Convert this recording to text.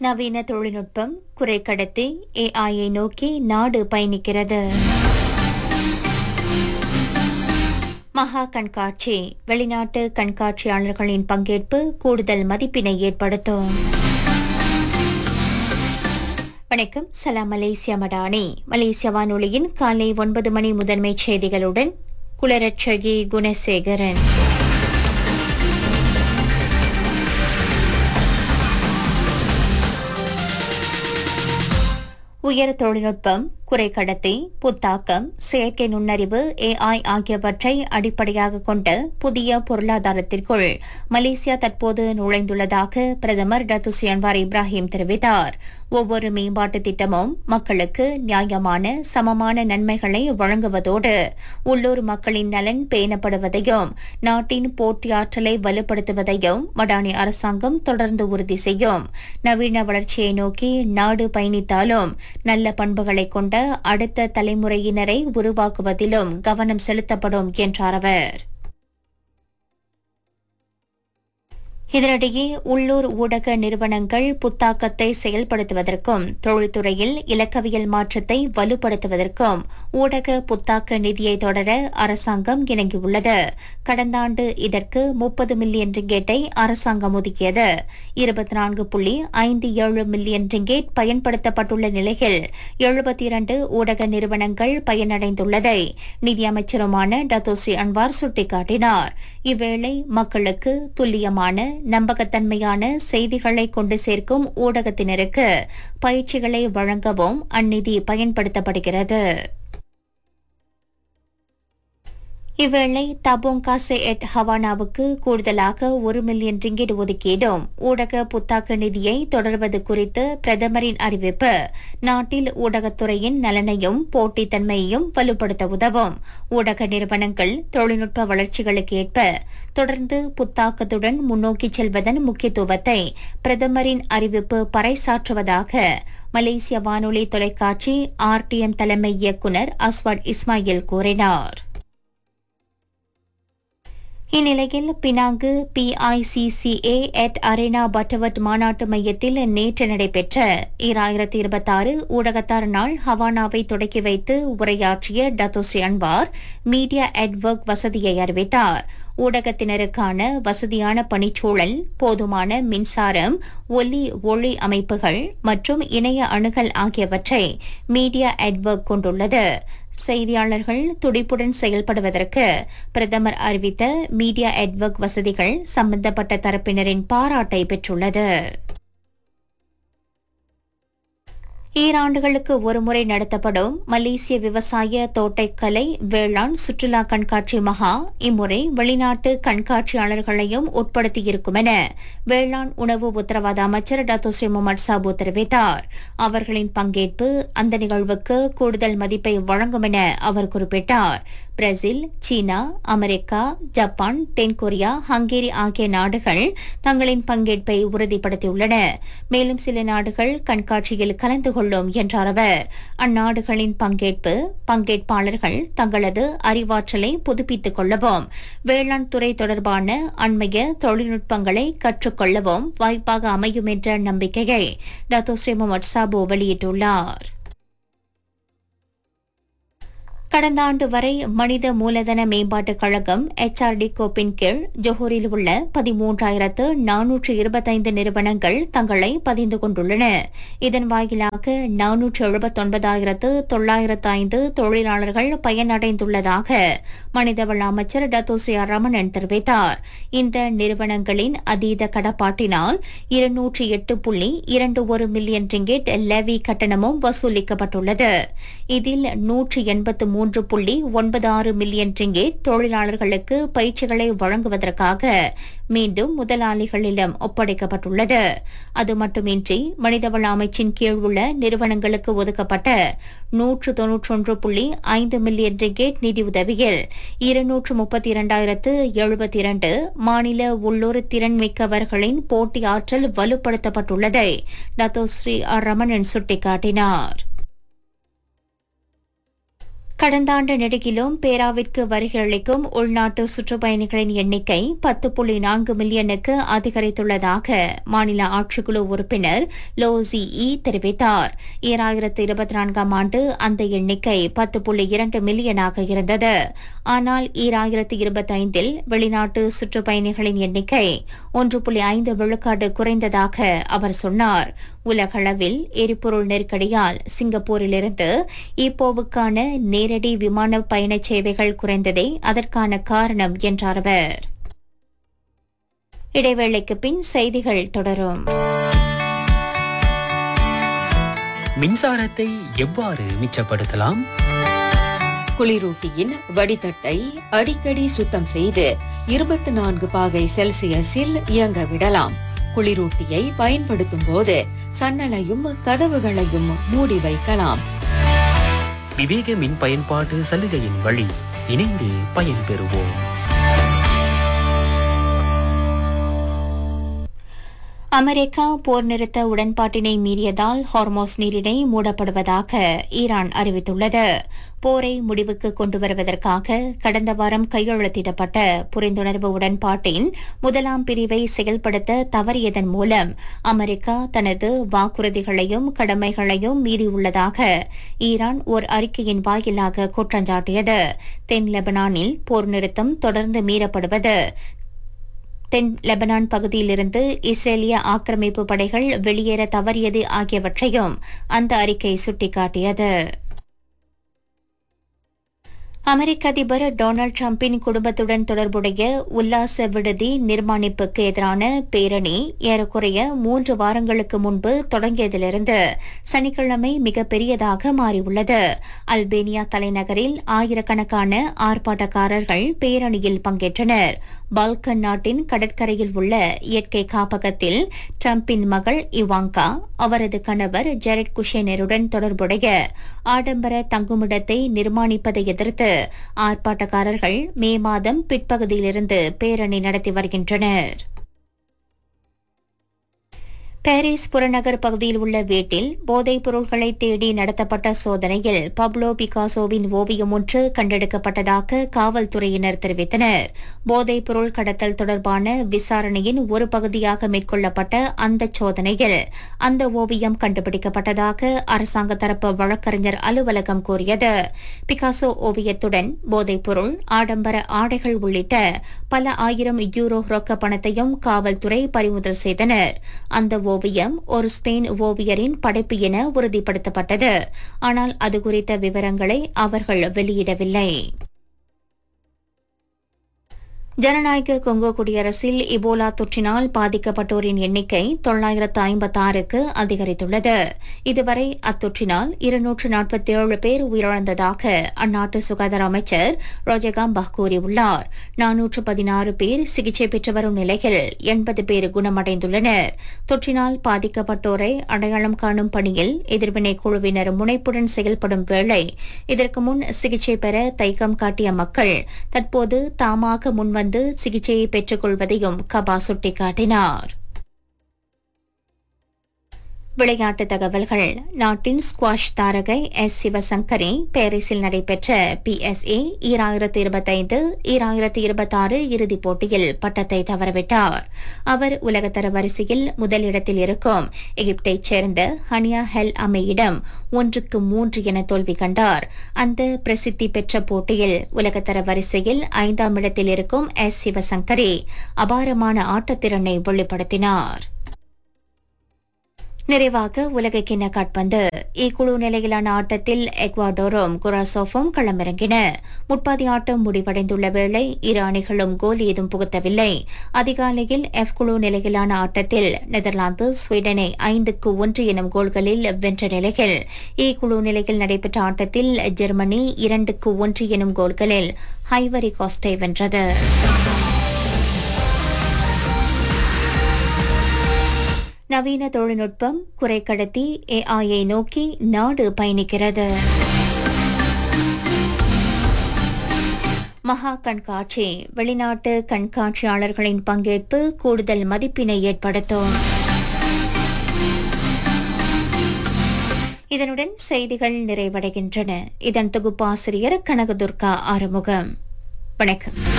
நவீன தொழில்நுட்பம் குறைக்கடத்தி ஏஐயை நோக்கி நாடு பயணிக்கிறது மகா கண்காட்சி வெளிநாட்டு கண்காட்சியாளர்களின் பங்கேற்பு கூடுதல் மதிப்பினை ஏற்படுத்தும் வணக்கம் சலாம் மலேசியா மடானி மலேசிய வானொலியின் காலை ஒன்பது மணி முதன்மை செய்திகளுடன் குளரட்சகி குணசேகரன் உயர் தொழில்நுட்பம் குறைக்கடத்தி புத்தாக்கம் செயற்கை நுண்ணறிவு ஏஐ ஆகியவற்றை அடிப்படையாக கொண்ட புதிய பொருளாதாரத்திற்குள் மலேசியா தற்போது நுழைந்துள்ளதாக பிரதமர் டத்துசி அன்வார் இப்ராஹிம் தெரிவித்தார் ஒவ்வொரு மேம்பாட்டு திட்டமும் மக்களுக்கு நியாயமான சமமான நன்மைகளை வழங்குவதோடு உள்ளூர் மக்களின் நலன் பேணப்படுவதையும் நாட்டின் போட்டியாற்றலை வலுப்படுத்துவதையும் மடானி அரசாங்கம் தொடர்ந்து உறுதி செய்யும் நவீன வளர்ச்சியை நோக்கி நாடு பயணித்தாலும் நல்ல பண்புகளை கொண்ட அடுத்த தலைமுறையினரை உருவாக்குவதிலும் கவனம் செலுத்தப்படும் என்றார் அவர் இதனிடையே உள்ளூர் ஊடக நிறுவனங்கள் புத்தாக்கத்தை செயல்படுத்துவதற்கும் தொழில்துறையில் இலக்கவியல் மாற்றத்தை வலுப்படுத்துவதற்கும் ஊடக புத்தாக்க நிதியை தொடர அரசாங்கம் இணங்கியுள்ளது கடந்த ஆண்டு இதற்கு முப்பது மில்லியன் ரிங்கேட்டை அரசாங்கம் ஒதுக்கியது இருபத்தி நான்கு புள்ளி ஐந்து ஏழு மில்லியன் ரிங்கேட் பயன்படுத்தப்பட்டுள்ள நிலையில் எழுபத்தி இரண்டு ஊடக நிறுவனங்கள் பயனடைந்துள்ளதை நிதியமைச்சருமான டத்தோஸ்ரீ அன்வார் சுட்டிக்காட்டினார் இவ்வேளை மக்களுக்கு துல்லியமான நம்பகத்தன்மையான செய்திகளை கொண்டு சேர்க்கும் ஊடகத்தினருக்கு பயிற்சிகளை வழங்கவும் அந்நிதி பயன்படுத்தப்படுகிறது இவ்வேளை தபோங்கா எட் ஹவானாவுக்கு கூடுதலாக ஒரு மில்லியன் ரிங்கிட் ஒதுக்கீடும் ஊடக புத்தாக்க நிதியை தொடர்வது குறித்து பிரதமரின் அறிவிப்பு நாட்டில் ஊடகத்துறையின் நலனையும் போட்டித்தன்மையையும் வலுப்படுத்த உதவும் ஊடக நிறுவனங்கள் தொழில்நுட்ப வளர்ச்சிகளுக்கு ஏற்ப தொடர்ந்து புத்தாக்கத்துடன் முன்னோக்கி செல்வதன் முக்கியத்துவத்தை பிரதமரின் அறிவிப்பு பறைசாற்றுவதாக மலேசிய வானொலி தொலைக்காட்சி ஆர்டிஎம் தலைமை இயக்குநர் அஸ்வாட் இஸ்மாயில் கூறினார் இந்நிலையில் Penang PICCA at Arena Butterworth மாநாட்டு மையத்தில் நேற்று நடைபெற்ற ஈராயிரத்தி இருபத்தாறு ஊடகத்தார் நாள் ஹவானாவை தொடக்கி வைத்து உரையாற்றிய டத்தோஸ்ரீ அன்வார் மீடியா எட்வொர்க் வசதியை அறிவித்தார் ஊடகத்தினருக்கான வசதியான பணிச்சூழல் போதுமான மின்சாரம் ஒலி ஒளி அமைப்புகள் மற்றும் இணைய அணுகல் ஆகியவற்றை மீடியா எட்வொர்க் கொண்டுள்ளது செய்தியாளர்கள் துடிப்புடன் செயல்படுவதற்கு பிரதமர் அறிவித்த மீடியா எட்வொர்க் வசதிகள் சம்பந்தப்பட்ட தரப்பினரின் பாராட்டை பெற்றுள்ளது ஈராண்டுகளுக்கு ஒருமுறை நடத்தப்படும் மலேசிய விவசாய தோட்டக்கலை வேளாண் சுற்றுலா கண்காட்சி மகா இம்முறை வெளிநாட்டு கண்காட்சியாளர்களையும் உட்படுத்தியிருக்கும் என வேளாண் உணவு உத்தரவாத அமைச்சர் டாக்டர் முகமது சாபு தெரிவித்தார் அவர்களின் பங்கேற்பு அந்த நிகழ்வுக்கு கூடுதல் மதிப்பை வழங்கும் என அவர் குறிப்பிட்டார் பிரேசில் சீனா அமெரிக்கா ஜப்பான் தென்கொரியா ஹங்கேரி ஆகிய நாடுகள் தங்களின் பங்கேற்பை உறுதிப்படுத்தியுள்ளன மேலும் சில நாடுகள் கண்காட்சியில் கலந்து கொள்ளும் என்றார் அவர் அந்நாடுகளின் பங்கேற்பு பங்கேற்பாளர்கள் தங்களது அறிவாற்றலை புதுப்பித்துக் கொள்ளவும் வேளாண் துறை தொடர்பான அண்மைய தொழில்நுட்பங்களை கற்றுக்கொள்ளவும் வாய்ப்பாக அமையும் என்ற நம்பிக்கையை டாக்டர் ஸ்ரீ முகமது சாபு வெளியிட்டுள்ளார் கடந்த ஆண்டு வரை மனித மூலதன மேம்பாட்டுக் கழகம் எச்ஆர்டி கோப்பின் கீழ் ஜொஹூரில் உள்ள பதிமூன்றாயிரத்து நானூற்று இருபத்தைந்து நிறுவனங்கள் தங்களை பதிந்து கொண்டுள்ளன இதன் வாயிலாக நானூற்று எழுபத்தொன்பதாயிரத்து தொள்ளாயிரத்து ஐந்து தொழிலாளர்கள் பயனடைந்துள்ளதாக மனிதவள அமைச்சர் டத்தோஸ்ரீ ரமணன் தெரிவித்தார் இந்த நிறுவனங்களின் அதீத கடப்பாட்டினால் இருநூற்றி எட்டு புள்ளி இரண்டு ஒரு மில்லியன் ரிங்கெட் லெவி கட்டணமும் வசூலிக்கப்பட்டுள்ளது இதில் நூற்று எண்பத்து மூன்று புள்ளி ஒன்பது ஆறு மில்லியன் ரிங்கேட் தொழிலாளர்களுக்கு பயிற்சிகளை வழங்குவதற்காக மீண்டும் முதலாளிகளிடம் ஒப்படைக்கப்பட்டுள்ளது அது மட்டுமின்றி மனிதவள அமைச்சின் கீழ் உள்ள நிறுவனங்களுக்கு ஒதுக்கப்பட்ட நூற்று தொன்னூற்றொன்று புள்ளி ஐந்து மில்லியன் ரிங்கேட் நிதியுதவியில் இருநூற்று முப்பத்தி இரண்டாயிரத்து எழுபத்தி இரண்டு மாநில உள்ளூர் திறன்மிக்கவர்களின் போட்டி ஆற்றல் வலுப்படுத்தப்பட்டுள்ளதை டத்தோஸ்ரீ ரமணன் சுட்டிக்காட்டினார் கடந்த ஆண்டு நெடுகிலும் பேராவிற்கு வருகை அளிக்கும் உள்நாட்டு சுற்றுப்பயணிகளின் எண்ணிக்கை பத்து புள்ளி நான்கு மில்லியனுக்கு அதிகரித்துள்ளதாக மாநில ஆட்சிக்குழு உறுப்பினர் லோ ஜி இ தெரிவித்தார் ஈராயிரத்து இருபத்தி நான்காம் ஆண்டு அந்த எண்ணிக்கை பத்து புள்ளி இரண்டு மில்லியனாக இருந்தது ஆனால் ஈராயிரத்து இருபத்தைந்தில் வெளிநாட்டு சுற்றுப்பயணிகளின் எண்ணிக்கை ஒன்று புள்ளி ஐந்து விழுக்காடு குறைந்ததாக அவர் சொன்னார் உலகளவில் எரிபொருள் நெருக்கடியால் சிங்கப்பூரிலிருந்து ஈப்போவுக்கான நேரடி விமான பயணச் சேவைகள் குறைந்ததே அதற்கான காரணம் என்றார் அவர் இடைவேளைக்கு பின் செய்திகள் தொடரும் மின்சாரத்தை எவ்வாறு மிச்சப்படுத்தலாம் குளிரூட்டியின் வடிதட்டை அடிக்கடி சுத்தம் செய்து இருபத்தி நான்கு பாகை செல்சியஸில் இயங்க விடலாம் குளிரூட்டியை பயன்படுத்தும் போது சன்னலையும் கதவுகளையும் மூடி வைக்கலாம் விவேக மின் பயன்பாட்டு சலுகையின் வழி இணைந்து பயன்பெறுவோம் அமெரிக்கா போர் நிறுத்த உடன்பாட்டினை மீறியதால் ஹார்மோஸ் நீரிணை மூடப்படுவதாக ஈரான் அறிவித்துள்ளது போரை முடிவுக்கு கொண்டு வருவதற்காக கடந்த வாரம் கையெழுத்திடப்பட்ட புரிந்துணர்வு உடன்பாட்டின் முதலாம் பிரிவை செயல்படுத்த தவறியதன் மூலம் அமெரிக்கா தனது வாக்குறுதிகளையும் கடமைகளையும் மீறியுள்ளதாக ஈரான் ஓர் அறிக்கையின் வாயிலாக குற்றஞ்சாட்டியது தென் லெபனானில் போர் நிறுத்தம் தொடர்ந்து மீறப்படுவது தென் லெபனான் பகுதியிலிருந்து இஸ்ரேலிய ஆக்கிரமிப்பு படைகள் வெளியேற தவறியது ஆகியவற்றையும் அந்த அறிக்கை சுட்டிக்காட்டியது அமெரிக்க அதிபர் டொனால்டு டிரம்பின் குடும்பத்துடன் தொடர்புடைய உல்லாச விடுதி நிர்மாணிப்புக்கு எதிரான பேரணி ஏறக்குறைய மூன்று வாரங்களுக்கு முன்பு தொடங்கியதிலிருந்து சனிக்கிழமை மிகப்பெரியதாக மாறியுள்ளது அல்பேனியா தலைநகரில் ஆயிரக்கணக்கான ஆர்ப்பாட்டக்காரர்கள் பேரணியில் பங்கேற்றனர் பால்கன் நாட்டின் கடற்கரையில் உள்ள இயற்கை காப்பகத்தில் டிரம்பின் மகள் இவாங்கா அவரது கணவர் ஜெரட் குஷேனருடன் தொடர்புடைய ஆடம்பர தங்குமிடத்தை நிர்மாணிப்பதை எதிர்த்து ஆர்ப்பாட்டக்காரர்கள் மே மாதம் பிற்பகுதியிலிருந்து பேரணி நடத்தி வருகின்றனர் பாரிஸ் புறநகர் பகுதியில் உள்ள வீட்டில் போதைப் பொருட்களை தேடி நடத்தப்பட்ட சோதனையில் பப்ளோ பிகாசோவின் ஓவியம் ஒன்று கண்டெடுக்கப்பட்டதாக காவல்துறையினர் தெரிவித்தனர் போதைப் பொருள் கடத்தல் தொடர்பான விசாரணையின் ஒரு பகுதியாக மேற்கொள்ளப்பட்ட அந்த சோதனையில் அந்த ஓவியம் கண்டுபிடிக்கப்பட்டதாக அரசாங்க தரப்பு வழக்கறிஞர் அலுவலகம் கூறியது பிகாசோ ஓவியத்துடன் போதைப் பொருள் ஆடம்பர ஆடைகள் உள்ளிட்ட பல ஆயிரம் யூரோ ரொக்க பணத்தையும் காவல்துறை பறிமுதல் செய்தனர் அந்த ஓவியம் ஒரு ஸ்பெயின் ஓவியரின் படைப்பு என உறுதிப்படுத்தப்பட்டது ஆனால் அது குறித்த விவரங்களை அவர்கள் வெளியிடவில்லை ஜனநாயக கொங்கோ குடியரசில் இபோலா தொற்றினால் பாதிக்கப்பட்டோரின் எண்ணிக்கை தொள்ளாயிரத்து ஐம்பத்தாறுக்கு அதிகரித்துள்ளது இதுவரை அத்தொற்றினால் இருநூற்று நாற்பத்தி ஏழு பேர் உயிரிழந்ததாக அந்நாட்டு சுகாதார அமைச்சர் ரோஜகாம்பா கூறியுள்ளார் நானூற்று பதினாறு பேர் சிகிச்சை பெற்று வரும் நிலையில் எண்பது பேர் குணமடைந்துள்ளனர் தொற்றினால் பாதிக்கப்பட்டோரை அடையாளம் காணும் பணியில் எதிர்வினை குழுவினர் முனைப்புடன் செயல்படும் வேளை இதற்கு முன் சிகிச்சை பெற தைக்கம் காட்டிய மக்கள் தற்போது தாமாக முன்வந்து சிகிச்சையை பெற்றுக் கொள்வதையும் கபா சுட்டிக்காட்டினார் விளையாட்டு தகவல்கள் நாட்டின் ஸ்குவாஷ் தாரகை எஸ் சிவசங்கரி பாரிஸில் நடைபெற்ற பிஎஸ்ஏ ஈராயிரத்து இருபத்தைந்து ஈராயிரத்து இருபத்தாறு இறுதிப் போட்டியில் பட்டத்தை தவறவிட்டார் அவர் உலகத்தர வரிசையில் முதலிடத்தில் இருக்கும் எகிப்தைச் சேர்ந்த ஹனியா ஹெல் அமையிடம் ஒன்றுக்கு மூன்று என தோல்வி கண்டார் அந்த பிரசித்தி பெற்ற போட்டியில் உலகத்தர வரிசையில் ஐந்தாம் இடத்தில் இருக்கும் எஸ் சிவசங்கரி அபாரமான ஆட்டத்திறனை வெளிப்படுத்தினார் நிறைவாக உலகக்கிண்ண காட்பந்து இக்குழு நிலையிலான ஆட்டத்தில் எக்வாடோரும் குராசோஃபும் களமிறங்கின முப்பது ஆட்டம் முடிவடைந்துள்ள வேளை இரு அணிகளும் கோல் ஏதும் புகுத்தவில்லை அதிகாலையில் எஃப் குழு நிலையிலான ஆட்டத்தில் நெதர்லாந்து ஸ்வீடனை ஐந்துக்கு ஒன்று எனும் கோல்களில் வென்ற நிலையில் இ குழு நிலையில் நடைபெற்ற ஆட்டத்தில் ஜெர்மனி இரண்டுக்கு ஒன்று எனும் கோல்களில் ஹைவரி காஸ்டை வென்றது நவீன தொழில்நுட்பம் குறைக்கடத்தி ஏஐயை நோக்கி நாடு பயணிக்கிறது மகா கண்காட்சி வெளிநாட்டு கண்காட்சியாளர்களின் பங்கேற்பு கூடுதல் மதிப்பினை ஏற்படுத்தும் இதனுடன் செய்திகள் நிறைவடைகின்றன இதன் தொகுப்பாசிரியர் கனகதுர்கா ஆறுமுகம் வணக்கம்